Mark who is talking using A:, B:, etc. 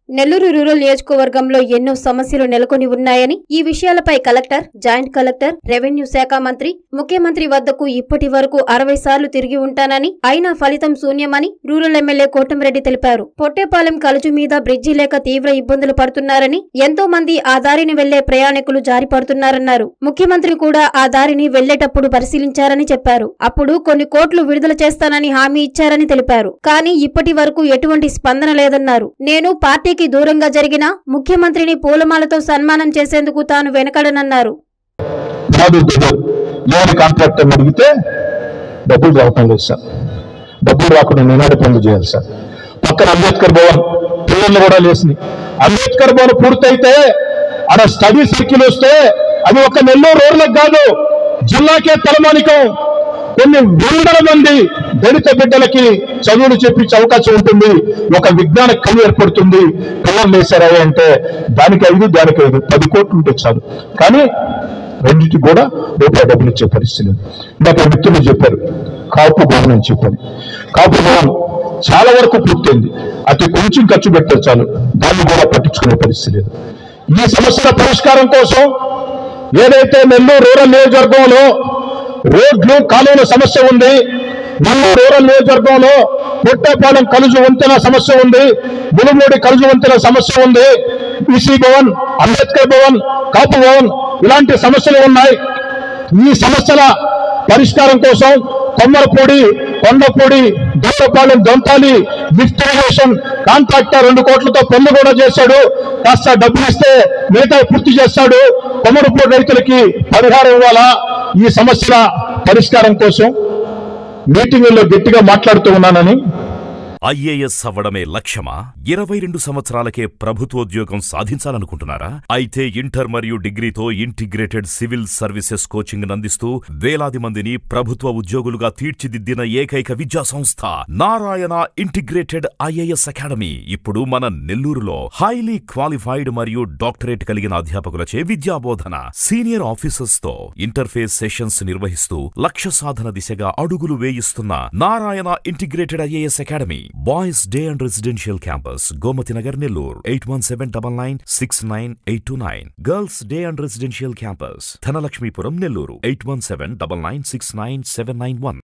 A: Nellore rural నియోజకవర్గంలో ఎన్నో సమస్యలు నెలకొని ఉన్నాయని ఈ విషయాలపై కలెక్టర్ జాయింట్ కలెక్టర్ రెవెన్యూ శాఖ మంత్రి ముఖ్యమంత్రి వద్దకు ఇప్పటి వరకు అరవై సార్లు తిరిగి ఉంటానని అయినా ఫలితం శూన్యమని రూరల్ ఎమ్మెల్యే కోటంరెడ్డి తెలిపారు పొట్టేపాలెం కలుజు మీద బ్రిడ్జి లేక తీవ్ర ఇబ్బందులు పడుతున్నారని ఎంతో మంది ఆ దారిని వెళ్లే ప్రయాణికులు జారి పడుతున్నారన్నారు ముఖ్యమంత్రి కూడా ఆ దారిని వెళ్లేటప్పుడు పరిశీలించారని చెప్పారు అప్పుడు కొన్ని కోట్లు విడుదల చేస్తానని హామీ ఇచ్చారని తెలిపారు కానీ ఇప్పటి వరకు ఎటువంటి స్పందన లేదన్నారు నేను పార్టీకి దూరంగా జరిగిన ముఖ్యమంత్రిని పూలమాలతో సన్మానం చేసేందుకు తాను వెనకడనన్నారు
B: కాదు దిగు లేని కాంట్రాక్టర్ అడిగితే డబ్బులు రావటం లేదు సార్ డబ్బులు రాకుండా నినాడు పనులు చేయాలి సార్ పక్కన అంబేద్కర్ భవన్ పిల్లలు కూడా లేసినాయి అంబేద్కర్ భవన్ పూర్తయితే ఆడ స్టడీ సర్కిల్ వస్తే అది ఒక నెల్లూరు రోడ్లకు కాదు జిల్లాకే తలమానికం కొన్ని వందల మంది దళిత బిడ్డలకి చదువులు చెప్పించే అవకాశం ఉంటుంది ఒక విజ్ఞాన కళ ఏర్పడుతుంది పిల్లలు వేశారా అంటే దానికి ఐదు దానికి ఐదు పది కోట్లు ఉంటే చాలు కానీ రెండింటికి కూడా రూపాయి డబ్బులు ఇచ్చే పరిస్థితి లేదు ఇందాక మిత్రులు చెప్పారు కాపు భవన్ అని చెప్పారు కాపు భవన్ చాలా వరకు పూర్తయింది అతి కొంచెం ఖర్చు పెట్టారు చాలు దాన్ని కూడా పట్టించుకునే పరిస్థితి లేదు ఈ సమస్యల పరిష్కారం కోసం ఏదైతే నెల్లూరు రూరల్ నియోజకవర్గంలో రోడ్లు కాలువల సమస్య ఉంది నెల్లూరు రూరల్ నియోజకవర్గంలో పొట్టేపాలెం కలుజు వంతెన సమస్య ఉంది ములుమూడి కలుజు వంతెన సమస్య ఉంది ఈసీ భవన్ అంబేద్కర్ భవన్ కాపు భవన్ ఇలాంటి సమస్యలు ఉన్నాయి ఈ సమస్యల పరిష్కారం కోసం Kommarapudi Kondapudi Dondapalem Dontali lift irrigation contractor రెండు కోట్లతో పనులు కూడా చేశాడు కాస్త డబ్బులు ఇస్తే మిగతా పూర్తి చేస్తాడు కొమ్మరపూడి రైతులకి పరిహారం ఇవ్వాలా ఈ సమస్యల పరిష్కారం కోసం మీటింగుల్లో గట్టిగా మాట్లాడుతూ ఉన్నానని
C: ఐఏఎస్ అవ్వడమే లక్ష్యమా ఇరవై రెండు సంవత్సరాలకే ప్రభుత్వోద్యోగం సాధించాలనుకుంటున్నారా అయితే ఇంటర్ మరియు డిగ్రీతో ఇంటిగ్రేటెడ్ సివిల్ సర్వీసెస్ కోచింగ్ అందిస్తూ వేలాది మందిని ప్రభుత్వ ఉద్యోగులుగా తీర్చిదిద్దిన ఏకైక విద్యా సంస్థ నారాయణ ఇంటిగ్రేటెడ్ ఐఏఎస్ అకాడమీ ఇప్పుడు మన నెల్లూరులో హైలీ క్వాలిఫైడ్ మరియు డాక్టరేట్ కలిగిన అధ్యాపకులచే విద్యాబోధన సీనియర్ ఆఫీసర్స్ తో ఇంటర్ఫేస్ సెషన్స్ నిర్వహిస్తూ లక్ష్య సాధన దిశగా అడుగులు వేయిస్తున్న Narayana integrated IAS academy boys day and residential campus Gomathi Nagar Nellore eight one seven double nine six nine eight two nine girls day and residential campus Dhanalakshmipuram Nellore eight one seven double nine six nine seven nine one